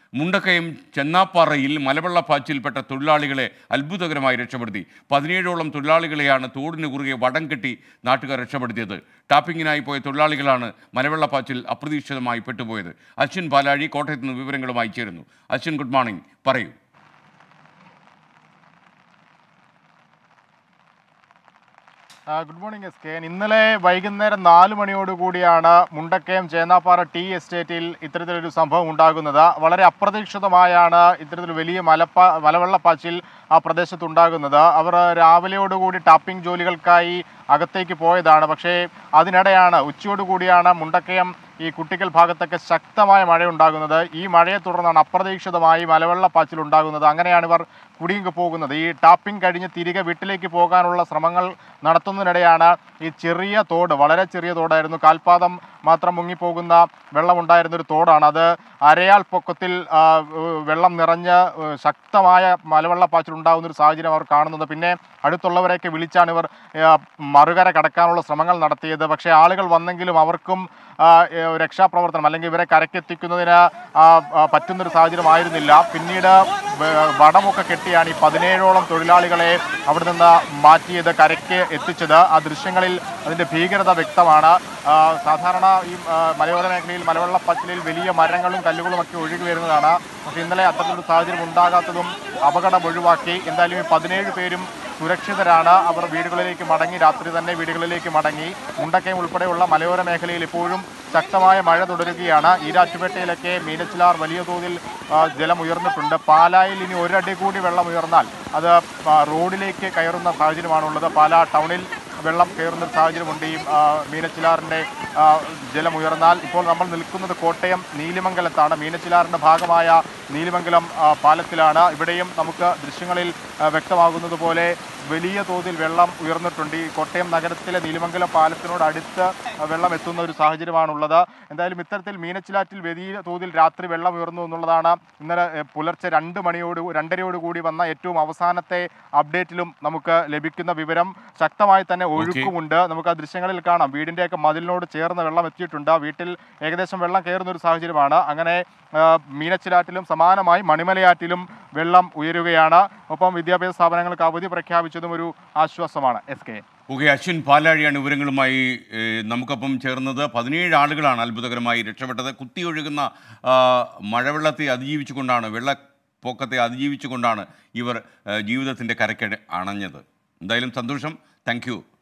മുണ്ടക്കയം ചെന്നാപ്പാറയിൽ മലവെള്ളപ്പാച്ചിൽപ്പെട്ട തൊഴിലാളികളെ അത്ഭുതകരമായി രക്ഷപ്പെടുത്തി പതിനേഴോളം തൊഴിലാളികളെയാണ് തോടിന് കുറുകെ വടം കെട്ടി നാട്ടുകാർ രക്ഷപ്പെടുത്തിയത് ടാപ്പിങ്ങിനായി പോയ തൊഴിലാളികളാണ് മലവെള്ളപ്പാച്ചിൽ അപ്രതീക്ഷിതമായി പെട്ടുപോയത് അശ്വിൻ പാലാഴി കോട്ടയത്ത് നിന്ന് വിവരങ്ങളുമായി ചേരുന്നു അശ്വിൻ ഗുഡ് മോർണിംഗ് പറയൂ ആ, ഗുഡ് മോർണിംഗ് എസ് കെ ഇന്നലെ വൈകുന്നേരം നാല് മണിയോട് കൂടിയാണ് മുണ്ടക്കയം ചേന്നാപ്പാറ ടീ എസ്റ്റേറ്റിൽ ഇത്തരത്തിലൊരു സംഭവം ഉണ്ടാകുന്നത് വളരെ അപ്രതീക്ഷിതമായാണ് ഇത്തരത്തിൽ വലിയ മലപ്പാ മലവെള്ളപ്പാച്ചിൽ ആ പ്രദേശത്ത് ഉണ്ടാകുന്നത് അവർ രാവിലെയോടുകൂടി ടാപ്പിംഗ് ജോലികൾക്കായി അകത്തേക്ക് പോയതാണ് പക്ഷേ അതിനിടെയാണ് ഉച്ചയോടുകൂടിയാണ് മുണ്ടക്കയം ഈ കുട്ടിക്കൽ ഭാഗത്തൊക്കെ ശക്തമായ മഴ ഉണ്ടാകുന്നത് ഈ മഴയെ തുടർന്നാണ് അപ്രതീക്ഷിതമായി മലവെള്ളപ്പാച്ചിൽ ഉണ്ടാകുന്നത് അങ്ങനെയാണ് ഇവർ കുടുങ്ങി പോകുന്നത് ഈ ടാപ്പിംഗ് കഴിഞ്ഞ് തിരികെ വീട്ടിലേക്ക് പോകാനുള്ള ശ്രമങ്ങൾ നടത്തുന്നതിനിടെയാണ് ഈ ചെറിയ തോട് വളരെ ചെറിയ തോടായിരുന്നു കാൽപാദം മാത്രം മുങ്ങിപ്പോകുന്ന വെള്ളമുണ്ടായിരുന്ന ഒരു തോടാണ് അത് അരയാൾ പൊക്കത്തിൽ ആ, ഏഹ്, വെള്ളം നിറഞ്ഞ് ഏഹ്, ശക്തമായ മലവെള്ളപ്പാച്ചിൽ ഉണ്ടാകുന്ന ഒരു സാഹചര്യം അവർ കാണുന്നത് പിന്നെ അടുത്തുള്ളവരെയൊക്കെ വിളിച്ചാണ് ഇവർ ഏഹ്, മറുകര കടക്കാനുള്ള ശ്രമങ്ങൾ നടത്തിയത് പക്ഷേ ആളുകൾ വന്നെങ്കിലും അവർക്കും ആ, ഏഹ്, രക്ഷാപ്രവർത്തനം അല്ലെങ്കിൽ ഇവരെ കരക്കെത്തിക്കുന്നതിന് ആ, ആ, പറ്റുന്നൊരു സാഹചര്യമായിരുന്നില്ല പിന്നീട് വ- വടമൊക്കെ കെട്ടിയാണ് ഈ പതിനേഴോളം തൊഴിലാളികളെ അവിടെ നിന്ന് മാറ്റിയത് കരയ്ക്ക് എത്തിച്ചത് ആ ദൃശ്യങ്ങളിൽ അതിൻ്റെ ഭീകരത വ്യക്തമാണ് ആ, സാധാരണ ഈ ആ, മലയോര മേഖലയിൽ മലവെള്ളപ്പച്ചിലിൽ വലിയ മരങ്ങളും കല്ലുകളും ഒക്കെ ഒഴുകി വരുന്നതാണ് പക്ഷേ ഇന്നലെ അത്തരത്തിലൊരു സാഹചര്യം ഉണ്ടാകാത്തതും അപകടം ഒഴിവാക്കി എന്തായാലും ഈ പതിനേഴ് പേരും സുരക്ഷിതരാണ് അവർ വീടുകളിലേക്ക് മടങ്ങി രാത്രി തന്നെ വീടുകളിലേക്ക് മടങ്ങി മുണ്ടക്കയം ഉൾപ്പെടെയുള്ള മലയോര മേഖലയിൽ ഇപ്പോഴും ശക്തമായ മഴ തുടരുകയാണ് ഈരാറ്റുപേട്ടയിലൊക്കെ മീനച്ചിലാർ വലിയ തോതിൽ ആ, ജലം ഉയർന്നിട്ടുണ്ട് പാലായിൽ ഇനി ഒരടി കൂടി വെള്ളം ഉയർന്നാൽ അത് ആ, റോഡിലേക്ക് കയറുന്ന സാഹചര്യമാണുള്ളത് പാലാ ടൗണിൽ വെള്ളം കയറുന്ന ഒരു സാഹചര്യമുണ്ട് ഈ ആ, മീനച്ചിലാറിൻ്റെ ആ, ജലം ഉയർന്നാൽ ഇപ്പോൾ നമ്മൾ നിൽക്കുന്നത് കോട്ടയം നീലിമംഗലത്താണ് മീനച്ചിലാറിൻ്റെ ഭാഗമായ നീലിമംഗലം ആ, പാലത്തിലാണ് ഇവിടെയും നമുക്ക് ദൃശ്യങ്ങളിൽ ആ, വ്യക്തമാകുന്നത് പോലെ വലിയ തോതിൽ വെള്ളം ഉയർന്നിട്ടുണ്ട് ഈ കോട്ടയം നഗരത്തിലെ നീലിമംഗലം പാലത്തിനോട് അടുത്ത് വെള്ളം എത്തുന്ന ഒരു സാഹചര്യമാണുള്ളത് എന്തായാലും ഇത്തരത്തിൽ മീനച്ചിലാറ്റിൽ വലിയ തോതിൽ രാത്രി വെള്ളം ഉയർന്നു എന്നുള്ളതാണ് ഇന്നലെ എ, പുലർച്ചെ രണ്ട് മണിയോട് രണ്ടരയോട് കൂടി വന്ന ഏറ്റവും അവസാനത്തെ അപ്ഡേറ്റിലും നമുക്ക് ലഭിക്കുന്ന വിവരം ശക്തമായി തന്നെ ഒഴുക്കുമുണ്ട് നമുക്ക് ആ ദൃശ്യങ്ങളിൽ കാണാം വീടിൻ്റെയൊക്കെ മതിലിനോട് ചേർന്ന് വെള്ളം എത്തിയിട്ടുണ്ട് വീട്ടിൽ ഏകദേശം വെള്ളം കയറുന്ന ഒരു സാഹചര്യമാണ് അങ്ങനെ ആ, മീനച്ചിലാറ്റിലും സമാനമായി മണിമലയാറ്റിലും വെള്ളം ഉയരുകയാണ് ഒപ്പം വിദ്യാഭ്യാസ സ്ഥാപനങ്ങൾക്ക് അവധി പ്രഖ്യാപിച്ചതും ഒരു ആശ്വാസമാണ് എസ് കെ ഓക്കെ അശ്വിൻ പാലാഴിയാണ് വിവരങ്ങളുമായി ഏഹ്, നമുക്കൊപ്പം ചേർന്നത് പതിനേഴ് ആളുകളാണ് അത്ഭുതകരമായി രക്ഷപ്പെട്ടത് കുത്തിയൊഴുകുന്ന ആ, മഴവെള്ളത്തെ അതിജീവിച്ചുകൊണ്ടാണ് വെള്ളപ്പൊക്കത്തെ അതിജീവിച്ചുകൊണ്ടാണ് ഇവർ ഏഹ്, ജീവിതത്തിൻ്റെ കരയ്ക്ക് അണഞ്ഞത് എന്തായാലും സന്തോഷം താങ്ക് യു